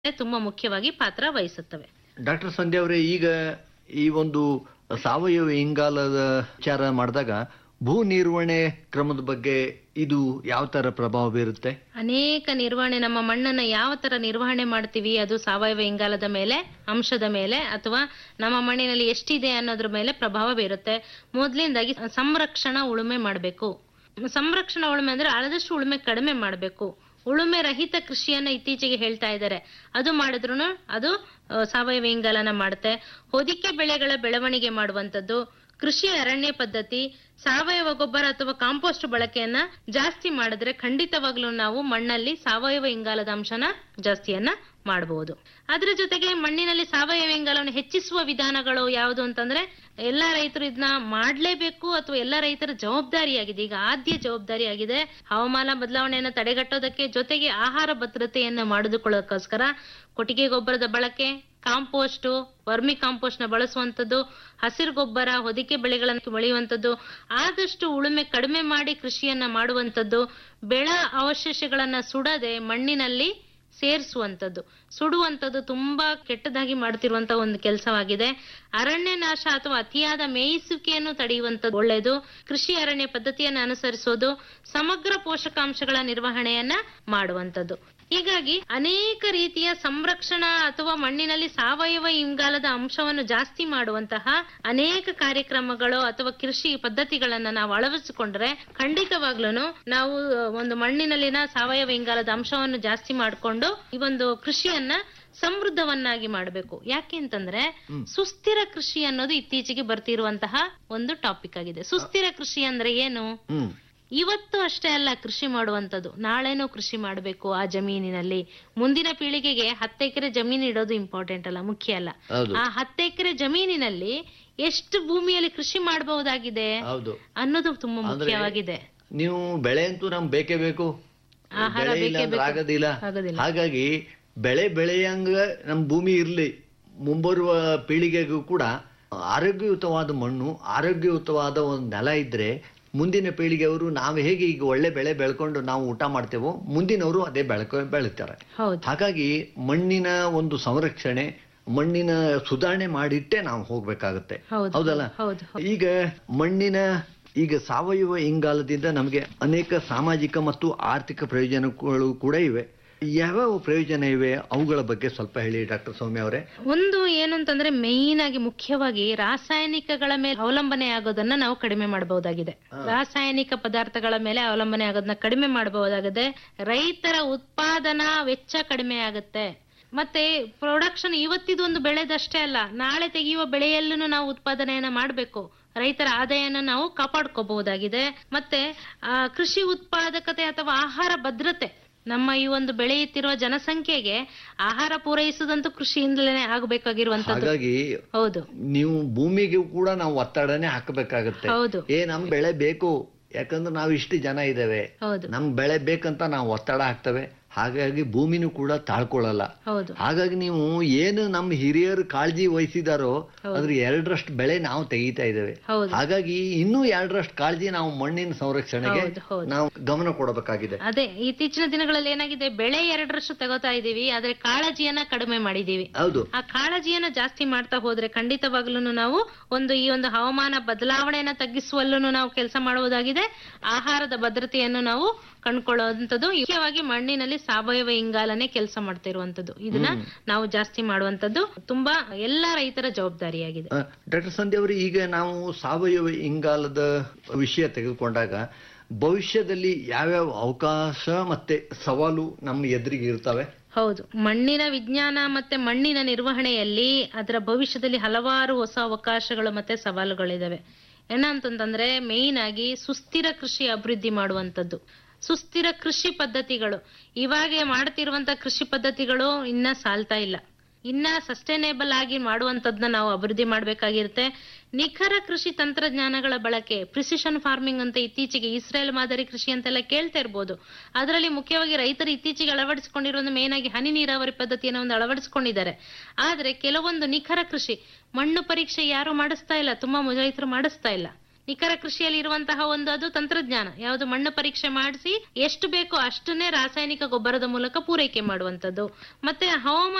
ತುಂಬಾ ಮುಖ್ಯವಾಗಿ ಪಾತ್ರ ವಹಿಸುತ್ತವೆ ಡಾಕ್ಟರ್ ಸಂಧ್ಯಾ ಅವರೇ ಈಗ ಈ ಒಂದು ಸಾವಯವ ಇಂಗಾಲದ ವಿಚಾರ ಮಾಡಿದಾಗ ಭೂ ನಿರ್ವಹಣೆ ಕ್ರಮದ ಬಗ್ಗೆ ಇದು ಯಾವ ತರ ಪ್ರಭಾವ ಬೀರುತ್ತೆ ಅನೇಕ ನಿರ್ವಹಣೆ ನಮ್ಮ ಮಣ್ಣನ್ನ ಯಾವ ತರ ನಿರ್ವಹಣೆ ಮಾಡ್ತೀವಿ ಅದು ಸಾವಯವ ಇಂಗಾಲದ ಮೇಲೆ ಅಂಶದ ಮೇಲೆ ಅಥವಾ ನಮ್ಮ ಮಣ್ಣಿನಲ್ಲಿ ಎಷ್ಟಿದೆ ಅನ್ನೋದ್ರ ಮೇಲೆ ಪ್ರಭಾವ ಬೀರುತ್ತೆ ಮೊದಲಿಂದಾಗಿ ಸಂರಕ್ಷಣಾ ಉಳುಮೆ ಮಾಡಬೇಕು ಸಂರಕ್ಷಣಾ ಉಳುಮೆ ಅಂದ್ರೆ ಆದಷ್ಟು ಉಳುಮೆ ಕಡಿಮೆ ಮಾಡಬೇಕು ಉಳುಮೆ ರಹಿತ ಕೃಷಿಯನ್ನ ಇತ್ತೀಚೆಗೆ ಹೇಳ್ತಾ ಇದ್ದಾರೆ ಅದು ಮಾಡಿದ್ರು ಅದು ಆ, ಸಾವಯವ ಇಂಗಾಲನ ಮಾಡುತ್ತೆ ಹೊದಿಕೆ ಬೆಳೆಗಳ ಬೆಳವಣಿಗೆ ಮಾಡುವಂತದ್ದು ಕೃಷಿ ಅರಣ್ಯ ಪದ್ಧತಿ ಸಾವಯವ ಗೊಬ್ಬರ ಅಥವಾ ಕಾಂಪೋಸ್ಟ್ ಬಳಕೆಯನ್ನ ಜಾಸ್ತಿ ಮಾಡಿದ್ರೆ ಖಂಡಿತವಾಗ್ಲೂ ನಾವು ಮಣ್ಣಲ್ಲಿ ಸಾವಯವ ಇಂಗಾಲದ ಅಂಶನ ಜಾಸ್ತಿಯನ್ನ ಮಾಡಬಹುದು ಅದ್ರ ಜೊತೆಗೆ ಮಣ್ಣಿನಲ್ಲಿ ಸಾವಯವ ಇಂಗಾಲವನ್ನು ಹೆಚ್ಚಿಸುವ ವಿಧಾನಗಳು ಯಾವುದು ಅಂತಂದ್ರೆ ಎಲ್ಲಾ ರೈತರು ಇದನ್ನ ಮಾಡ್ಲೇಬೇಕು ಅಥವಾ ಎಲ್ಲಾ ರೈತರ ಜವಾಬ್ದಾರಿಯಾಗಿದೆ ಈಗ ಆದ್ಯ ಜವಾಬ್ದಾರಿಯಾಗಿದೆ ಹವಾಮಾನ ಬದಲಾವಣೆಯನ್ನ ತಡೆಗಟ್ಟೋದಕ್ಕೆ ಜೊತೆಗೆ ಆಹಾರ ಭದ್ರತೆಯನ್ನ ಮಾಡಿದುಕೊಳ್ಳೋದಕ್ಕೋಸ್ಕರ ಕೊಟ್ಟಿಗೆ ಗೊಬ್ಬರದ ಬಳಕೆ ಕಾಂಪೋಸ್ಟ್ ವರ್ಮಿ ಕಾಂಪೋಸ್ಟ್ ನ ಬಳಸುವಂತದ್ದು ಹಸಿರು ಗೊಬ್ಬರ ಹೊದಿಕೆ ಬೆಳೆಗಳನ್ನು ಬೆಳೆಯುವಂತದ್ದು ಆದಷ್ಟು ಉಳುಮೆ ಕಡಿಮೆ ಮಾಡಿ ಕೃಷಿಯನ್ನ ಮಾಡುವಂತದ್ದು ಬೆಳ ಅವಶೇಷಗಳನ್ನ ಸುಡದೆ ಮಣ್ಣಿನಲ್ಲಿ ಸೇರಿಸುವಂತದ್ದು ಸುಡುವಂತದ್ದು ತುಂಬಾ ಕೆಟ್ಟದಾಗಿ ಮಾಡ್ತಿರುವಂತ ಒಂದು ಕೆಲಸವಾಗಿದೆ ಅರಣ್ಯ ನಾಶ ಅಥವಾ ಅತಿಯಾದ ಮೇಯಿಸುವಿಕೆಯನ್ನು ತಡೆಯುವಂತದ್ದು ಒಳ್ಳೆಯದು ಕೃಷಿ ಅರಣ್ಯ ಪದ್ಧತಿಯನ್ನು ಅನುಸರಿಸೋದು ಸಮಗ್ರ ಪೋಷಕಾಂಶಗಳ ನಿರ್ವಹಣೆಯನ್ನ ಮಾಡುವಂತದ್ದು ಹೀಗಾಗಿ ಅನೇಕ ರೀತಿಯ ಸಂರಕ್ಷಣಾ ಅಥವಾ ಮಣ್ಣಿನಲ್ಲಿ ಸಾವಯವ ಇಂಗಾಲದ ಅಂಶವನ್ನು ಜಾಸ್ತಿ ಮಾಡುವಂತಹ ಅನೇಕ ಕಾರ್ಯಕ್ರಮಗಳು ಅಥವಾ ಕೃಷಿ ಪದ್ಧತಿಗಳನ್ನ ನಾವು ಅಳವಡಿಸಿಕೊಂಡ್ರೆ ಖಂಡಿತವಾಗ್ಲೂ ನಾವು ಒಂದು ಮಣ್ಣಿನಲ್ಲಿನ ಸಾವಯವ ಇಂಗಾಲದ ಅಂಶವನ್ನು ಜಾಸ್ತಿ ಮಾಡಿಕೊಂಡು ಈ ಒಂದು ಕೃಷಿಯನ್ನ ಸಮೃದ್ಧವನ್ನಾಗಿ ಮಾಡಬೇಕು ಯಾಕೆ ಅಂತಂದ್ರೆ ಸುಸ್ಥಿರ ಕೃಷಿ ಅನ್ನೋದು ಇತ್ತೀಚೆಗೆ ಬರ್ತಿರುವಂತಹ ಒಂದು ಟಾಪಿಕ್ ಆಗಿದೆ ಸುಸ್ಥಿರ ಕೃಷಿ ಅಂದ್ರೆ ಏನು ಹ್ಮ್ ಇವತ್ತು ಅಷ್ಟೇ ಅಲ್ಲ ಕೃಷಿ ಮಾಡುವಂತದ್ದು ನಾಳೆನೂ ಕೃಷಿ ಮಾಡಬೇಕು ಆ ಜಮೀನಿನಲ್ಲಿ ಮುಂದಿನ ಪೀಳಿಗೆಗೆ ಹತ್ತು ಎಕರೆ ಜಮೀನು ಇಡೋದು ಇಂಪಾರ್ಟೆಂಟ್ ಅಲ್ಲ ಮುಖ್ಯ ಅಲ್ಲ ಹೌದು ಆ ಹತ್ತು ಎಕರೆ ಜಮೀನಿನಲ್ಲಿ ಎಷ್ಟು ಭೂಮಿಯಲ್ಲಿ ಕೃಷಿ ಮಾಡಬಹುದಾಗಿದೆ ಹೌದು ಅನ್ನೋದು ತುಂಬಾ ಅಂದ್ರೆ ಮುಖ್ಯವಾಗಿದೆ ನೀವು ಬೆಳೆ ಅಂತೂ ನಮ್ಗೆ ಬೇಕೇ ಬೇಕು ಆಹಾರ ಬೆಳೆ ಇಲ್ಲ ಬೇಕೇ ಅಂದ್ರೆ ಬೇಕು. ಆಗೋದಿಲ್ಲ ಆಗೋದಿಲ್ಲ. ಹಾಗಾಗಿ ಬೆಳೆ ಬೆಳೆಯಂಗ ನಮ್ಮ ಭೂಮಿ ಇರ್ಲಿ ಮುಂಬರುವ ಪೀಳಿಗೆಗೂ ಕೂಡ ಆರೋಗ್ಯಯುತವಾದ ಮಣ್ಣು ಆರೋಗ್ಯಯುತವಾದ ಒಂದು ನೆಲ ಇದ್ರೆ ಮುಂದಿನ ಪೀಳಿಗೆಯವರು ನಾವು ಹೇಗೆ ಈಗ ಒಳ್ಳೆ ಬೆಳೆ ಬೆಳ್ಕೊಂಡು ನಾವು ಊಟ ಮಾಡ್ತೇವೋ ಮುಂದಿನವರು ಅದೇ ಬೆಳ್ಕೊ ಬೆಳಿತಾರೆ ಹೌದು ಹಾಗಾಗಿ ಮಣ್ಣಿನ ಒಂದು ಸಂರಕ್ಷಣೆ ಮಣ್ಣಿನ ಸುಧಾರಣೆ ಮಾಡಿಟ್ಟೆ ನಾವು ಹೋಗ್ಬೇಕಾಗತ್ತೆ ಹೌದು ಹೌದಲ್ಲ ಹೌದು ಈಗ ಮಣ್ಣಿನ ಈಗ ಸಾವಯವ ಇಂಗಾಲದಿಂದ ನಮಗೆ ಅನೇಕ ಸಾಮಾಜಿಕ ಮತ್ತು ಆರ್ಥಿಕ ಪ್ರಯೋಜನಗಳು ಕೂಡ ಇವೆ ಯಾವ್ಯಾವ ಪ್ರಯೋಜನ ಇವೆ ಅವುಗಳ ಬಗ್ಗೆ ಸ್ವಲ್ಪ ಹೇಳಿ ಡಾಕ್ಟರ್ ಸೌಮ್ಯ ಅವರೇ ಒಂದು ಏನು ಅಂತಂದ್ರೆ ಮೇಯ್ನ್ ಆಗಿ ಮುಖ್ಯವಾಗಿ ರಾಸಾಯನಿಕಗಳ ಮೇಲೆ ಅವಲಂಬನೆ ಆಗೋದನ್ನ ನಾವು ಕಡಿಮೆ ಮಾಡಬಹುದಾಗಿದೆ ರಾಸಾಯನಿಕ ಪದಾರ್ಥಗಳ ಮೇಲೆ ಅವಲಂಬನೆ ಆಗೋದನ್ನ ಕಡಿಮೆ ಮಾಡಬಹುದಾಗಿದೆ ರೈತರ ಉತ್ಪಾದನಾ ವೆಚ್ಚ ಕಡಿಮೆ ಆಗುತ್ತೆ ಮತ್ತೆ ಪ್ರೊಡಕ್ಷನ್ ಇವತ್ತಿದು ಒಂದು ಬೆಳೆದಷ್ಟೇ ಅಲ್ಲ ನಾಳೆ ತೆಗೆಯುವ ಬೆಳೆಯಲ್ಲೂ ನಾವು ಉತ್ಪಾದನೆಯನ್ನ ಮಾಡಬೇಕು ರೈತರ ಆದಾಯನ ನಾವು ಕಾಪಾಡ್ಕೋಬಹುದಾಗಿದೆ ಮತ್ತೆ ಆ, ಕೃಷಿ ಉತ್ಪಾದಕತೆ ಅಥವಾ ಆಹಾರ ಭದ್ರತೆ ನಮ್ಮ ಈ ಒಂದು ಬೆಳೆಯುತ್ತಿರುವ ಜನಸಂಖ್ಯೆಗೆ ಆಹಾರ ಪೂರೈಸುವುದಂತೂ ಕೃಷಿಯಿಂದಲೇ ಆಗಬೇಕಾಗಿರುವಂತದ್ದು ಹಾಗಾಗಿ ಹೌದು ನೀವು ಭೂಮಿಗೆ ಕೂಡ ನಾವು ಒತ್ತಡನೆ ಹಾಕಬೇಕಾಗತ್ತೆ ಹೌದು ಏ ನಮ್ ಬೆಳೆ ಬೇಕು ಯಾಕಂದ್ರೆ ನಾವು ಇಷ್ಟು ಜನ ಇದ್ದೇವೆ ಹೌದು ನಮ್ ಬೆಳೆ ಬೇಕಂತ ನಾವು ಒತ್ತಡ ಹಾಕ್ತೇವೆ ಹಾಗಾಗಿ ಭೂಮಿನೂ ಕೂಡ ತಾಳ್ಕೊಳ್ಳಲ್ಲ ಹೌದು ಹಾಗಾಗಿ ನೀವು ಏನು ನಮ್ಮ ಹಿರಿಯರು ಕಾಳಜಿ ವಹಿಸಿದಾರೋ ಅದ್ರ ಎರಡರಷ್ಟು ಬೆಳೆ ನಾವು ತೆಗಿತಾ ಇದ್ದೇವೆ ಹೌದು ಹಾಗಾಗಿ ಇನ್ನೂ ಎರಡರಷ್ಟು ಕಾಳಜಿ ನಾವು ಮಣ್ಣಿನ ಸಂರಕ್ಷಣೆಗೆ ಹೌದು, ಹೌದು. ನಾವು ಗಮನ ಕೊಡಬೇಕಾಗಿದೆ ಅದೇ ಇತ್ತೀಚಿನ ದಿನಗಳಲ್ಲಿ ಏನಾಗಿದೆ ಬೆಳೆ ಎರಡರಷ್ಟು ತಗೋತಾ ಇದೀವಿ ಆದ್ರೆ ಕಾಳಜಿಯನ್ನ ಕಡಿಮೆ ಮಾಡಿದೀವಿ ಹೌದು ಆ ಕಾಳಜಿಯನ್ನ ಜಾಸ್ತಿ ಮಾಡ್ತಾ ಹೋದ್ರೆ ಖಂಡಿತವಾಗ್ಲೂ ನಾವು ಒಂದು ಈ ಒಂದು ಹವಾಮಾನ ಬದಲಾವಣೆಯನ್ನ ತಗ್ಗಿಸುವಲ್ಲೂ ನಾವು ಕೆಲಸ ಮಾಡುವುದಾಗಿದೆ ಆಹಾರದ ಭದ್ರತೆಯನ್ನು ನಾವು ಕಂಡ್ಕೊಳ್ಳುವಂಥದ್ದು ಮುಖ್ಯವಾಗಿ ಮಣ್ಣಿನಲ್ಲಿ ಸಾವಯವ ಇಂಗಾಲನೆ ಕೆಲಸ ಮಾಡ್ತಾ ಇರುವಂತದ್ದು ಇದನ್ನ ನಾವು ಜಾಸ್ತಿ ಮಾಡುವಂತದ್ದು ತುಂಬಾ ಎಲ್ಲಾ ರೈತರ ಜವಾಬ್ದಾರಿಯಾಗಿದೆ ಡಾಕ್ಟರ್ ಸಂಧ್ಯಾ ಅವರು ಈಗ ನಾವು ಸಾವಯವ ಇಂಗಾಲದ ವಿಷಯ ತೆಗೆದುಕೊಂಡಾಗ ಭವಿಷ್ಯದಲ್ಲಿ ಯಾವ್ಯಾವ ಅವಕಾಶ ಮತ್ತೆ ಸವಾಲು ನಮ್ಮ ಎದುರಿಗೆ ಇರ್ತವೆ ಹೌದು ಮಣ್ಣಿನ ವಿಜ್ಞಾನ ಮತ್ತೆ ಮಣ್ಣಿನ ನಿರ್ವಹಣೆಯಲ್ಲಿ ಅದರ ಭವಿಷ್ಯದಲ್ಲಿ ಹಲವಾರು ಹೊಸ ಅವಕಾಶಗಳು ಮತ್ತೆ ಸವಾಲುಗಳಿದಾವೆ ಏನಂತಂದ್ರೆ ಮೇಯ್ನ್ ಆಗಿ ಸುಸ್ಥಿರ ಕೃಷಿ ಅಭಿವೃದ್ಧಿ ಮಾಡುವಂತದ್ದು ಸುಸ್ಥಿರ ಕೃಷಿ ಪದ್ಧತಿಗಳು ಇವಾಗ ಮಾಡ್ತಿರುವಂತ ಕೃಷಿ ಪದ್ಧತಿಗಳು ಇನ್ನ ಸಾಲ್ತಾ ಇಲ್ಲ ಇನ್ನ ಸಸ್ಟೈನೇಬಲ್ ಆಗಿ ಮಾಡುವಂತದ್ನ ನಾವು ಅಭಿವೃದ್ಧಿ ಮಾಡ್ಬೇಕಾಗಿರುತ್ತೆ ನಿಖರ ಕೃಷಿ ತಂತ್ರಜ್ಞಾನಗಳ ಬಳಕೆ ಪ್ರಿಸಿಷನ್ ಫಾರ್ಮಿಂಗ್ ಅಂತ ಇತ್ತೀಚೆಗೆ ಇಸ್ರೇಲ್ ಮಾದರಿ ಕೃಷಿ ಅಂತೆಲ್ಲ ಕೇಳ್ತಾ ಇರ್ಬೋದು ಅದರಲ್ಲಿ ಮುಖ್ಯವಾಗಿ ರೈತರು ಇತ್ತೀಚೆಗೆ ಅಳವಡಿಸಿಕೊಂಡಿರೋದು ಮೇನ್ ಆಗಿ ಹನಿ ನೀರಾವರಿ ಪದ್ಧತಿಯನ್ನು ಒಂದು ಅಳವಡಿಸಿಕೊಂಡಿದ್ದಾರೆ ಆದ್ರೆ ಕೆಲವೊಂದು ನಿಖರ ಕೃಷಿ ಮಣ್ಣು ಪರೀಕ್ಷೆ ಯಾರು ಮಾಡಿಸ್ತಾ ಇಲ್ಲ ತುಂಬಾ ರೈತರು ಮಾಡಿಸ್ತಾ ಇಲ್ಲ ನಿಖರ ಕೃಷಿಯಲ್ಲಿ ಇರುವಂತಹ ಒಂದು ಅದು ತಂತ್ರಜ್ಞಾನ ಯಾವುದು ಮಣ್ಣು ಪರೀಕ್ಷೆ ಮಾಡಿಸಿ ಎಷ್ಟು ಬೇಕೋ ಅಷ್ಟನ್ನೇ ರಾಸಾಯನಿಕ ಗೊಬ್ಬರದ ಮೂಲಕ ಪೂರೈಕೆ ಮಾಡುವಂತದ್ದು ಮತ್ತೆ ಹವಾಮಾನ